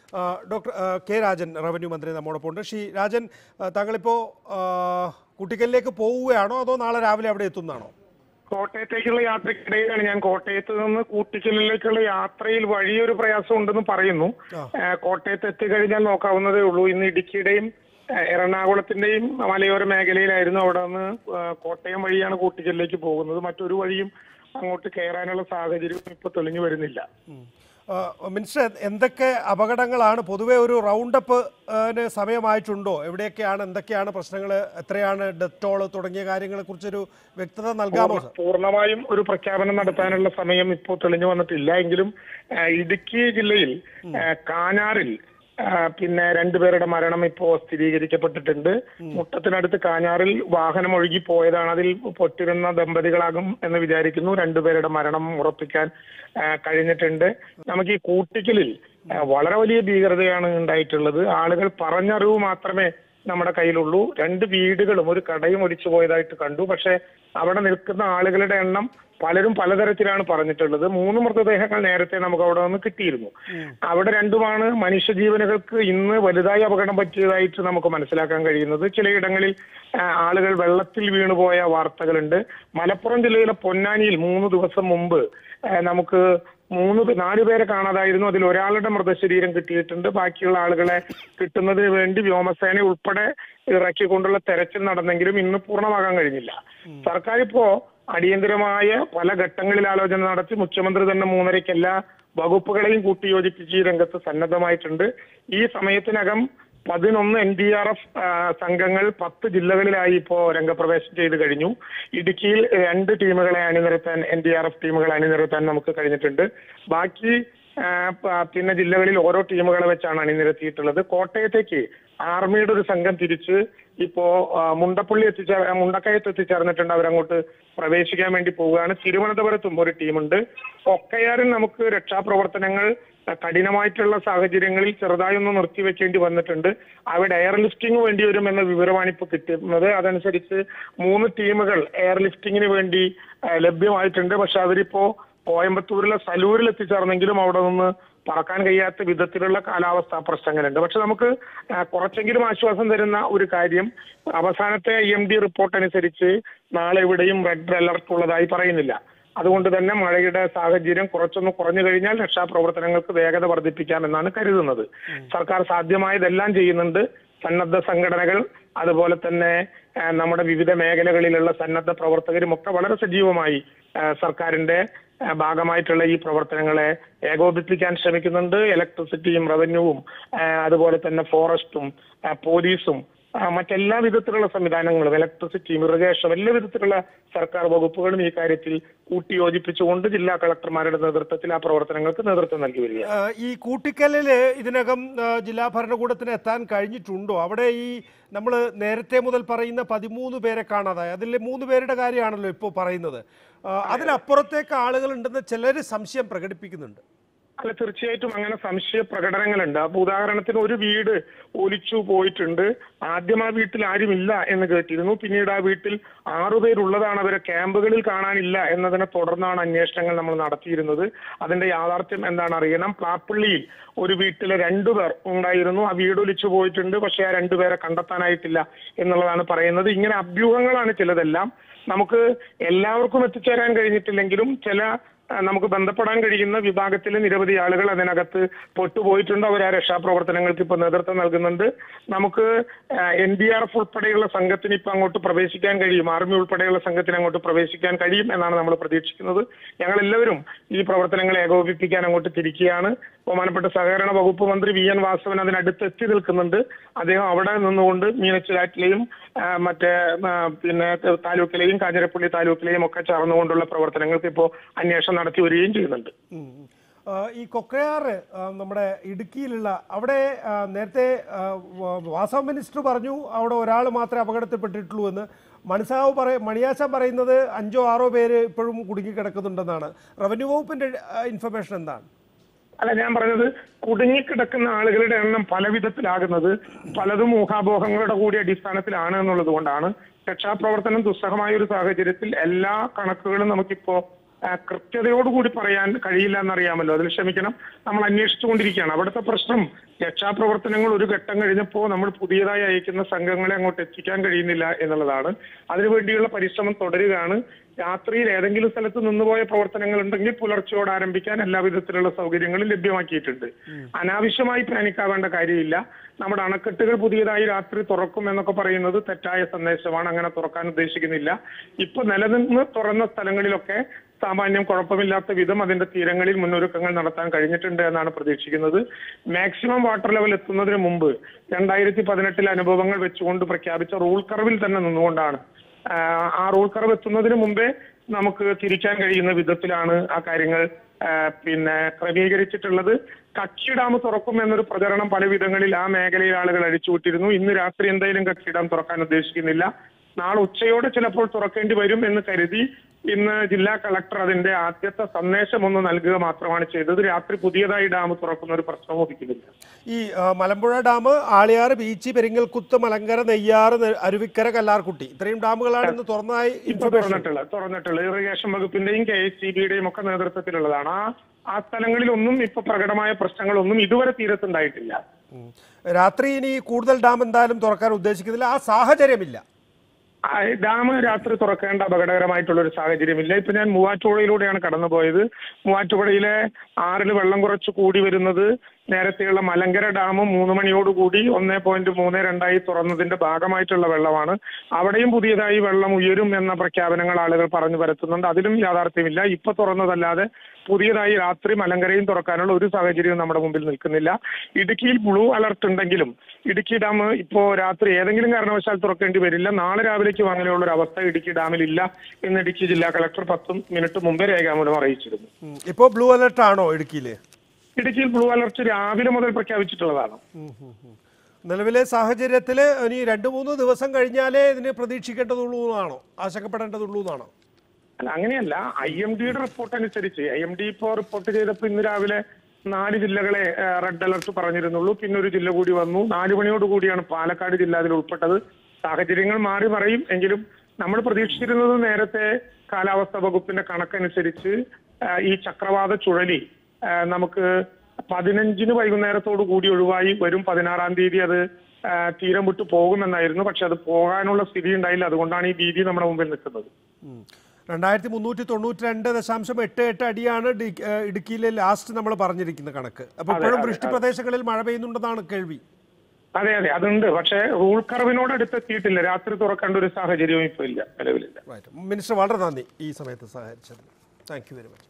ആ, ഡോക്ടർ ആ, K Rajan revenue മന്ത്രി നമ്മോടൊപ്പം ഉണ്ട് ശ്രീ രാജൻ ആ, താങ്കളിപ്പോൾ ആ, കുട്ടിക്കലിലേക്ക് പോവുകയാണോ അതോ നാളെ രാവിലെ അവിടെ എത്തുന്നതാണോ കോട്ടയത്തേക്കുള്ള യാത്രക്കിടയിലാണ് ഞാൻ കോട്ടയത്ത് നിന്ന് കൂട്ടിക്കലിലേക്കുള്ള യാത്രയിൽ വഴിയൊരു പ്രയാസം ഉണ്ടെന്ന് പറയുന്നു ആ. ഏഹ് കോട്ടയത്ത് എത്തിക്കഴിഞ്ഞാൽ നോക്കാവുന്നതേ ഉള്ളൂ ഇന്ന് ഇടുക്കിയുടെയും ഏഹ് എറണാകുളത്തിന്റെയും മലയോര മേഖലയിലായിരുന്നു അവിടെ നിന്ന് ഏഹ് കോട്ടയം വഴിയാണ് കൂട്ടിക്കലിലേക്ക് പോകുന്നത് മറ്റൊരു വഴിയും അങ്ങോട്ട് കയറാനുള്ള സാഹചര്യം ഇപ്പൊ തെളിഞ്ഞു വരുന്നില്ല ഉം. ആ, മിനിസ്റ്റർ എന്തൊക്കെ അപകടങ്ങളാണ് പൊതുവെ ഒരു റൗണ്ടപ്പ് സമയമായിട്ടുണ്ടോ എവിടെയൊക്കെയാണ് എന്തൊക്കെയാണ് പ്രശ്നങ്ങൾ എത്രയാണ് ഡെത്ത് ടോൾ തുടങ്ങിയ കാര്യങ്ങളെ കുറിച്ചൊരു വ്യക്തത നൽകാമോ സർ പൂർണ്ണമായും ഒരു പ്രഖ്യാപനം നടത്താനുള്ള സമയം ഇപ്പോൾ തെളിഞ്ഞു വന്നിട്ടില്ല എങ്കിലും ആ, ഇടുക്കി ജില്ലയിൽ ആ, കാഞ്ഞാറിൽ ആ, പിന്നെ രണ്ടുപേരുടെ മരണം ഇപ്പോ സ്ഥിരീകരിക്കപ്പെട്ടിട്ടുണ്ട് മുട്ടത്തിനടുത്ത് കാഞ്ഞാറിൽ വാഹനം ഒഴുകി പോയതാണ് അതിൽ പൊട്ടിരുന്ന ദമ്പതികളാകും എന്ന് വിചാരിക്കുന്നു രണ്ടുപേരുടെ മരണം ഉറപ്പിക്കാൻ ആ, കഴിഞ്ഞിട്ടുണ്ട് നമുക്ക് ഈ കൂട്ടിക്കലിൽ ആ, വളരെ വലിയ ഭീകരതയാണ് ഉണ്ടായിട്ടുള്ളത് ആളുകൾ പറഞ്ഞറിവ് മാത്രമേ നമ്മുടെ കയ്യിലുള്ളൂ രണ്ട് വീടുകളും ഒരു കടയും ഒലിച്ചു പോയതായിട്ട് കണ്ടു പക്ഷെ അവിടെ നിൽക്കുന്ന ആളുകളുടെ എണ്ണം പലരും പലതരത്തിലാണ് പറഞ്ഞിട്ടുള്ളത് മൂന്ന് മൃതദേഹങ്ങൾ നേരത്തെ നമുക്ക് അവിടെ നിന്ന് കിട്ടിയിരുന്നു അവിടെ രണ്ടുമാണ് മനുഷ്യജീവനുകൾക്ക് ഇന്ന് വലുതായി അപകടം പറ്റിയതായിട്ട് നമുക്ക് മനസ്സിലാക്കാൻ കഴിയുന്നത് ചിലയിടങ്ങളിൽ ആ, ആളുകൾ വെള്ളത്തിൽ വീണുപോയ വാർത്തകളുണ്ട് മലപ്പുറം ജില്ലയിലെ പൊന്നാനിയിൽ മൂന്ന് ദിവസം മുമ്പ് ആ, നമുക്ക് മൂന്ന് പേ- നാല് പേരെ കാണാതായിരുന്നു അതിൽ ഒരാളുടെ മൃതശരീരം കിട്ടിയിട്ടുണ്ട് ബാക്കിയുള്ള ആളുകളെ കിട്ടുന്നതിന് വേണ്ടി വ്യോമസേന ഉൾപ്പെടെ ഇറക്കിക്കൊണ്ടുള്ള തെരച്ചിൽ നടന്നെങ്കിലും ഇന്ന് പൂർണ്ണമാകാൻ കഴിഞ്ഞില്ല സർക്കാർ ഇപ്പോ അടിയന്തരമായ പല ഘട്ടങ്ങളിൽ ആലോചന നടത്തി മുഖ്യമന്ത്രി തന്നെ മൂന്നരയ്ക്ക് എല്ലാ വകുപ്പുകളെയും കൂട്ടിയോജിപ്പിച്ച് ഈ രംഗത്ത് സന്നദ്ധമായിട്ടുണ്ട് ഈ സമയത്തിനകം പതിനൊന്ന് എൻ ഡി ആർ എഫ് സംഘങ്ങൾ പത്ത് ജില്ലകളിലായി ഇപ്പോ രംഗപ്രവേശം ചെയ്ത് കഴിഞ്ഞു ഇടുക്കിയിൽ രണ്ട് ടീമുകളെ അണിനിരത്താൻ എൻ ഡി ആർ എഫ് ടീമുകളെ അണിനിരത്താൻ നമുക്ക് കഴിഞ്ഞിട്ടുണ്ട് ബാക്കി ആ, പ- പിന്നെ ജില്ലകളിൽ ഓരോ ടീമുകളെ വെച്ചാണ് അണിനിരത്തിയിട്ടുള്ളത് കോട്ടയത്തേക്ക് ആർമിയുടെ ഒരു സംഘം തിരിച്ച് ഇപ്പോ ആ, മുണ്ടപ്പള്ളി എത്തിച്ചേർ മുണ്ടക്കയത്ത് എത്തിച്ചേർന്നിട്ടുണ്ട് അവരങ്ങോട്ട് പ്രവേശിക്കാൻ വേണ്ടി പോവുകയാണ് തിരുവനന്തപുരത്തും ഒരു ടീമുണ്ട് ഒക്കയാറിൽ നമുക്ക് രക്ഷാപ്രവർത്തനങ്ങൾ ആ, കഠിനമായിട്ടുള്ള സാഹചര്യങ്ങളിൽ ചെറുതായി ഒന്ന് നിർത്തിവെക്കേണ്ടി വന്നിട്ടുണ്ട് അവിടെ എയർ ലിഫ്റ്റിംഗ് വേണ്ടി വരും എന്ന വിവരമാണ് ഇപ്പോൾ കിട്ടുന്നത് അതനുസരിച്ച് മൂന്ന് ടീമുകൾ എയർ ലിഫ്റ്റിങ്ങിന് വേണ്ടി ആ, ലഭ്യമായിട്ടുണ്ട് പക്ഷെ അവരിപ്പോ കോയമ്പത്തൂരിലെ സലൂരിൽ എത്തിച്ചേർന്നെങ്കിലും അവിടെ നിന്ന് പറക്കാൻ കഴിയാത്ത വിധത്തിലുള്ള കാലാവസ്ഥാ പ്രശ്നങ്ങളുണ്ട് പക്ഷെ നമുക്ക് ആ, കുറച്ചെങ്കിലും ആശ്വാസം തരുന്ന ഒരു കാര്യം അവസാനത്തെ ഐ എം ഡി റിപ്പോർട്ട് അനുസരിച്ച് നാളെ ഇവിടെയും റെഡ് അലർട്ട് ഉള്ളതായി പറയുന്നില്ല അതുകൊണ്ട് തന്നെ മഴയുടെ സാഹചര്യം കുറച്ചൊന്ന് കുറഞ്ഞു കഴിഞ്ഞാൽ രക്ഷാപ്രവർത്തനങ്ങൾക്ക് വേഗത വർദ്ധിപ്പിക്കാമെന്നാണ് കരുതുന്നത് സർക്കാർ സാധ്യമായതെല്ലാം ചെയ്യുന്നുണ്ട് സന്നദ്ധ സംഘടനകൾ അതുപോലെ തന്നെ ആ, നമ്മുടെ വിവിധ മേഖലകളിലുള്ള സന്നദ്ധ പ്രവർത്തകരും ഒക്കെ വളരെ സജീവമായി ആ, സർക്കാരിന്റെ ആ, ഭാഗമായിട്ടുള്ള ഈ പ്രവർത്തനങ്ങളെ ഏകോപിപ്പിക്കാൻ ശ്രമിക്കുന്നുണ്ട് ഇലക്ട്രിസിറ്റിയും റവന്യൂവും ആ, അതുപോലെ തന്നെ ഫോറസ്റ്റും ആ, പോലീസും ആ, മറ്റെല്ലാ വിധത്തിലുള്ള സംവിധാനങ്ങളും ഇലക്ട്രിസിറ്റിയും ഇറിഗേഷനും എല്ലാ വിധത്തിലുള്ള സർക്കാർ വകുപ്പുകളും ഈ കാര്യത്തിൽ കൂട്ടിയോജിപ്പിച്ചുകൊണ്ട് ജില്ലാ കളക്ടർമാരുടെ നേതൃത്വത്തിൽ ആ പ്രവർത്തനങ്ങൾക്ക് നേതൃത്വം നൽകി വരിക ആ, ഈ കൂട്ടിക്കലിൽ ഇതിനകം ആ, ജില്ലാ ഭരണകൂടത്തിന് എത്താൻ കഴിഞ്ഞിട്ടുണ്ടോ അവിടെ ഈ നമ്മൾ നേരത്തെ മുതൽ പറയുന്ന പതിമൂന്ന് പേരെ കാണാതായി അതിൽ മൂന്ന് പേരുടെ കാര്യമാണല്ലോ ഇപ്പോൾ പറയുന്നത് ആ, അതിനപ്പുറത്തേക്ക് ആളുകൾ ഉണ്ടെന്ന് ചിലർ സംശയം പ്രകടിപ്പിക്കുന്നുണ്ട് അല്ല തീർച്ചയായിട്ടും അങ്ങനെ സംശയ പ്രകടനങ്ങളുണ്ട് അപ്പൊ ഉദാഹരണത്തിന് ഒരു വീട് ഒലിച്ചു പോയിട്ടുണ്ട് ആദ്യം ആ വീട്ടിൽ ആരുമില്ല എന്ന് കേട്ടിരുന്നു പിന്നീട് ആ വീട്ടിൽ ആറുപേരുള്ളതാണ് അവരെ ക്യാമ്പുകളിൽ കാണാനില്ല എന്നതിനെ തുടർന്നാണ് അന്വേഷണങ്ങൾ നമ്മൾ നടത്തിയിരുന്നത് അതിന്റെ യാഥാർത്ഥ്യം എന്താണ് അറിയണം പ്ലാപ്പള്ളിയിൽ ഒരു വീട്ടിലെ രണ്ടുപേർ ഉണ്ടായിരുന്നു ആ വീട് ഒലിച്ചു പോയിട്ടുണ്ട് പക്ഷേ ആ രണ്ടുപേരെ കണ്ടെത്താനായിട്ടില്ല എന്നുള്ളതാണ് പറയുന്നത് ഇങ്ങനെ അഭ്യൂഹങ്ങളാണ് ചിലതെല്ലാം നമുക്ക് എല്ലാവർക്കും എത്തിച്ചേരാൻ കഴിഞ്ഞിട്ടില്ലെങ്കിലും ചില ആ, നമുക്ക് ബന്ധപ്പെടാൻ കഴിയുന്ന വിഭാഗത്തിലെ നിരവധി ആളുകൾ അതിനകത്ത് പെട്ടുപോയിട്ടുണ്ട് അവർ ആ രക്ഷാപ്രവർത്തനങ്ങൾക്ക് ഇപ്പൊ നേതൃത്വം നൽകുന്നുണ്ട് നമുക്ക് എൻ ഡി ആർ എഫ് ഉൾപ്പെടെയുള്ള സംഘത്തിന് ഇപ്പൊ അങ്ങോട്ട് പ്രവേശിക്കാൻ കഴിയും ആർമി ഉൾപ്പെടെയുള്ള സംഘത്തിന് അങ്ങോട്ട് പ്രവേശിക്കാൻ കഴിയും എന്നാണ് നമ്മൾ പ്രതീക്ഷിക്കുന്നത് ഞങ്ങൾ എല്ലാവരും ഈ പ്രവർത്തനങ്ങളെ ഏകോപിപ്പിക്കാൻ അങ്ങോട്ട് തിരിക്കുകയാണ് ബഹുമാനപ്പെട്ട സഹകരണ വകുപ്പ് മന്ത്രി വി എൻ വാസവൻ അതിനടുത്ത് എത്തി നിൽക്കുന്നുണ്ട് അദ്ദേഹം അവിടെ നിന്നുകൊണ്ട് മീനച്ചിലാറ്റിലെയും ആ, മറ്റേ ആ, പിന്നെ താലൂക്കിലെയും കാഞ്ഞിരപ്പള്ളി താലൂക്കിലെയും ഒക്കെ ചേർന്നുകൊണ്ടുള്ള പ്രവർത്തനങ്ങൾക്ക് ഇപ്പോൾ അന്വേഷണം നടത്തി വരികയും ചെയ്യുന്നുണ്ട് ഉം. ആ, ഈ കൊക്കയാറ് ആ, നമ്മുടെ ഇടുക്കിയിലുള്ള അവിടെ ആ, നേരത്തെ ആ, വ- വാസവ മിനിസ്റ്റർ പറഞ്ഞു അവിടെ ഒരാൾ മാത്രമേ അപകടത്തിൽപ്പെട്ടിട്ടുള്ളൂ എന്ന് മനസ്സാവ് പറയ മണിയാശാൻ പറയുന്നത് അഞ്ചോ ആറോ പേര് ഇപ്പോഴും കുടുങ്ങിക്കിടക്കുന്നുണ്ടെന്നാണ് റവന്യൂ വകുപ്പിന്റെ ഇൻഫർമേഷൻ എന്താണ് അല്ല ഞാൻ പറഞ്ഞത് കുടുങ്ങിക്കിടക്കുന്ന ആളുകളുടെ എണ്ണം പല വിധത്തിലാകുന്നത് പലതും ഊഹാപോഹങ്ങളുടെ കൂടി അടിസ്ഥാനത്തിലാണ് എന്നുള്ളത് കൊണ്ടാണ് രക്ഷാപ്രവർത്തനം ദുസ്സഹമായ ഒരു സാഹചര്യത്തിൽ എല്ലാ കണക്കുകളും നമുക്കിപ്പോ ആ, കൃത്യതയോടുകൂടി പറയാൻ കഴിയില്ല എന്നറിയാമല്ലോ അതിൽ ക്ഷമിക്കണം നമ്മൾ അന്വേഷിച്ചുകൊണ്ടിരിക്കുകയാണ് അവിടുത്തെ പ്രശ്നം രക്ഷാപ്രവർത്തനങ്ങൾ ഒരു ഘട്ടം കഴിഞ്ഞപ്പോൾ നമ്മൾ പുതിയതായി അയക്കുന്ന സംഘങ്ങളെ അങ്ങോട്ട് എത്തിക്കാൻ കഴിയുന്നില്ല എന്നുള്ളതാണ് അതിനുവേണ്ടിയുള്ള പരിശ്രമം തുടരുകയാണ് രാത്രിയിൽ ഏതെങ്കിലും സ്ഥലത്ത് നിന്നുപോയ പ്രവർത്തനങ്ങൾ ഉണ്ടെങ്കിൽ പുലർച്ചയോട് ആരംഭിക്കാൻ എല്ലാ വിധത്തിലുള്ള സൗകര്യങ്ങളും ലഭ്യമാക്കിയിട്ടുണ്ട് അനാവശ്യമായി പാനിക്കാവേണ്ട കാര്യമില്ല നമ്മുടെ അണക്കെട്ടുകൾ പുതിയതായി രാത്രി തുറക്കും എന്നൊക്കെ പറയുന്നത് തെറ്റായ സന്ദേശമാണ് അങ്ങനെ തുറക്കാൻ ഉദ്ദേശിക്കുന്നില്ല ഇപ്പൊ നിലനിന്ന് തുറന്ന സ്ഥലങ്ങളിലൊക്കെ സാമാന്യം കുഴപ്പമില്ലാത്ത വിധം അതിന്റെ തീരങ്ങളിൽ മുന്നൊരുക്കങ്ങൾ നടത്താൻ കഴിഞ്ഞിട്ടുണ്ട് എന്നാണ് പ്രതീക്ഷിക്കുന്നത് മാക്സിമം വാട്ടർ ലെവൽ എത്തുന്നതിന് മുമ്പ് രണ്ടായിരത്തി പതിനെട്ടിലെ അനുഭവങ്ങൾ വെച്ചുകൊണ്ട് പ്രഖ്യാപിച്ച റൂൾ കർവിൽ തന്നെ നിന്നുകൊണ്ടാണ് ആഹ് ആ റൂൾ കർവ് എത്തുന്നതിന് മുമ്പേ നമുക്ക് തിരിക്കാൻ കഴിയുന്ന വിധത്തിലാണ് ആ കാര്യങ്ങൾ ആഹ് പിന്നെ ക്രമീകരിച്ചിട്ടുള്ളത് കക്ഷി ഡാം തുറക്കും എന്നൊരു പ്രചരണം പല വിധങ്ങളിൽ ആ മേഖലയിൽ ആളുകൾ അഴിച്ചുവിട്ടിരുന്നു ഇന്ന് രാത്രി എന്തായാലും കക്ഷി ഡാം തുറക്കാൻ ഉദ്ദേശിക്കുന്നില്ല നാളെ ഉച്ചയോടെ ചിലപ്പോൾ തുറക്കേണ്ടി വരും എന്ന് കരുതി ഇന്ന് ജില്ലാ കളക്ടർ അതിന്റെ ആദ്യത്തെ സന്ദേശം ഒന്ന് നൽകുക മാത്രമാണ് ചെയ്തത് രാത്രി പുതിയതായി ഡാം തുറക്കുന്ന ഒരു പ്രശ്നവും ഉദിക്കുന്നില്ല ഈ ആ, മലമ്പുഴ ഡാം ആളിയാർ ബീച്ച് പെരിങ്ങൽകുത്ത് മലങ്കര നെയ്യാറ് നെ- അരുവിക്കര കല്ലാർകുട്ടി ഇത്രയും ഡാമുകളാണ് ഇന്ന് തുറന്നതായി ഇപ്പൊ ഇൻഫർമേഷൻ തുറന്നിട്ടുള്ളത് തുറന്നിട്ടുള്ളത് ഇറിഗേഷൻ വകുപ്പിന്റെയും കെ എസ് സി ബിയുടെയും ഒക്കെ നേതൃത്വത്തിലുള്ളതാണ് ആ ആ സ്ഥലങ്ങളിലൊന്നും ഇപ്പൊ പ്രകടമായ പ്രശ്നങ്ങളൊന്നും ഇതുവരെ തീരത്തുണ്ടായിട്ടില്ല ഉം. രാത്രി ഇനി കൂടുതൽ ഡാം എന്തായാലും തുറക്കാൻ ഉദ്ദേശിക്കുന്നില്ല ആ സാഹചര്യമില്ല ആ, ഡാം രാത്രി തുറക്കേണ്ട അപകടകരമായിട്ടുള്ള ഒരു സാഹചര്യമില്ല ഇപ്പൊ ഞാൻ മൂവാറ്റുപുഴയിലൂടെയാണ് കടന്നുപോയത് മൂവാറ്റുപുഴയിലെ ആറിൽ വെള്ളം കുറച്ച് കൂടി വരുന്നത് നേരത്തെയുള്ള മലങ്കര ഡാം മൂന്ന് മണിയോടുകൂടി ഒന്നേ പോയിന്റ് മൂന്ന് രണ്ടായി തുറന്നതിന്റെ ഭാഗമായിട്ടുള്ള വെള്ളമാണ് അവിടെയും പുതിയതായി വെള്ളം ഉയരും എന്ന പ്രഖ്യാപനങ്ങൾ ആളുകൾ പറഞ്ഞു പരത്തുന്നുണ്ട് അതിലും യാഥാർത്ഥ്യമില്ല ഇപ്പൊ തുറന്നതല്ലാതെ പുതിയതായി രാത്രി മലങ്കരയും തുറക്കാനുള്ള ഒരു സാഹചര്യവും നമ്മുടെ മുമ്പിൽ നിൽക്കുന്നില്ല ഇടുക്കിയിൽ ബ്ലൂ അലർട്ട് ഉണ്ടെങ്കിലും ഇടുക്കി ഡാം ഇപ്പോ രാത്രി ഏതെങ്കിലും കാരണവശാൽ തുറക്കേണ്ടി വരില്ല നാളെ രാവിലേക്ക് അങ്ങനെയുള്ള ഒരു അവസ്ഥ ഇടുക്കി ഡാമിൽ ഇല്ല എന്ന് ഇടുക്കി ജില്ലാ കളക്ടർ പത്തും മിനിറ്റ് മുമ്പേ രേഖാമൂലം അറിയിച്ചിരുന്നു ഉം. ഇപ്പോൾ ബ്ലൂ അലർട്ട് ആണോ ഇടുക്കിയിൽ ഇടുക്കിയിൽ ബ്ലൂ അലർട്ട് രാവിലെ മുതൽ പ്രഖ്യാപിച്ചിട്ടുള്ളതാണ് നിലവിലെ സാഹചര്യത്തിൽ ഇനി രണ്ട് മൂന്ന് ദിവസം കഴിഞ്ഞാലേ ഇതിന് പ്രതീക്ഷിക്കേണ്ടതുള്ളൂ എന്നാണോ ആശങ്കപ്പെടേണ്ടതുള്ളൂ എന്നാണോ അല്ല അങ്ങനെയല്ല ഐ എം ഡിയുടെ റിപ്പോർട്ട് അനുസരിച്ച് ഐ എം ഡി ഇപ്പോൾ റിപ്പോർട്ട് ചെയ്തപ്പോൾ ഇന്ന് രാവിലെ നാല് ജില്ലകളെ റെഡ് അലർട്ട് പറഞ്ഞിരുന്നുള്ളൂ പിന്നെ ഒരു ജില്ല കൂടി വന്നു നാല് മണിയോട് കൂടിയാണ് പാലക്കാട് ജില്ല അതിൽ ഉൾപ്പെട്ടത് സാഹചര്യങ്ങൾ മാറി മറിയും എങ്കിലും നമ്മൾ പ്രതീക്ഷിച്ചിരുന്നത് നേരത്തെ കാലാവസ്ഥാ വകുപ്പിന്റെ കണക്കനുസരിച്ച് ആ, ഈ ചക്രവാത ചുഴലി ആ, നമുക്ക് പതിനഞ്ചിന് വൈകുന്നേരത്തോടു കൂടി ഒഴിവായി വരും പതിനാറാം തീയതി അത് ആ, തീരം വിട്ടു പോകുമെന്നായിരുന്നു പക്ഷെ അത് പോകാനുള്ള സ്ഥിതി ഉണ്ടായില്ല അതുകൊണ്ടാണ് ഈ ഭീതി നമ്മുടെ മുമ്പിൽ നിൽക്കുന്നത് ഉം. രണ്ടായിരത്തി മുന്നൂറ്റി തൊണ്ണൂറ്റി രണ്ട് ദശാംശം എട്ട് എട്ട് അടിയാണ് ഡി- ഏഹ് ഇടുക്കിയിലെ ലാസ്റ്റ് നമ്മൾ പറഞ്ഞിരിക്കുന്ന കണക്ക് അപ്പോൾ ഇപ്പോഴും വൃഷ്ടി പ്രദേശങ്ങളിൽ മഴ പെയ്യുന്നുണ്ടെന്നാണ് കേൾവി അതെ അതെ അതുണ്ട് പക്ഷേ റൂൾ കർവിനോട് അടുത്തെത്തിയിട്ടില്ല രാത്രി തുറക്കേണ്ട ഒരു സാഹചര്യവും ഇപ്പൊ ഇല്ല നിലവിലില്ല റൈറ്റ് മിനിസ്റ്റർ വളരെ നന്ദി ഈ സമയത്ത് സഹകരിച്ചതിന് താങ്ക് യു വെരി മച്ച്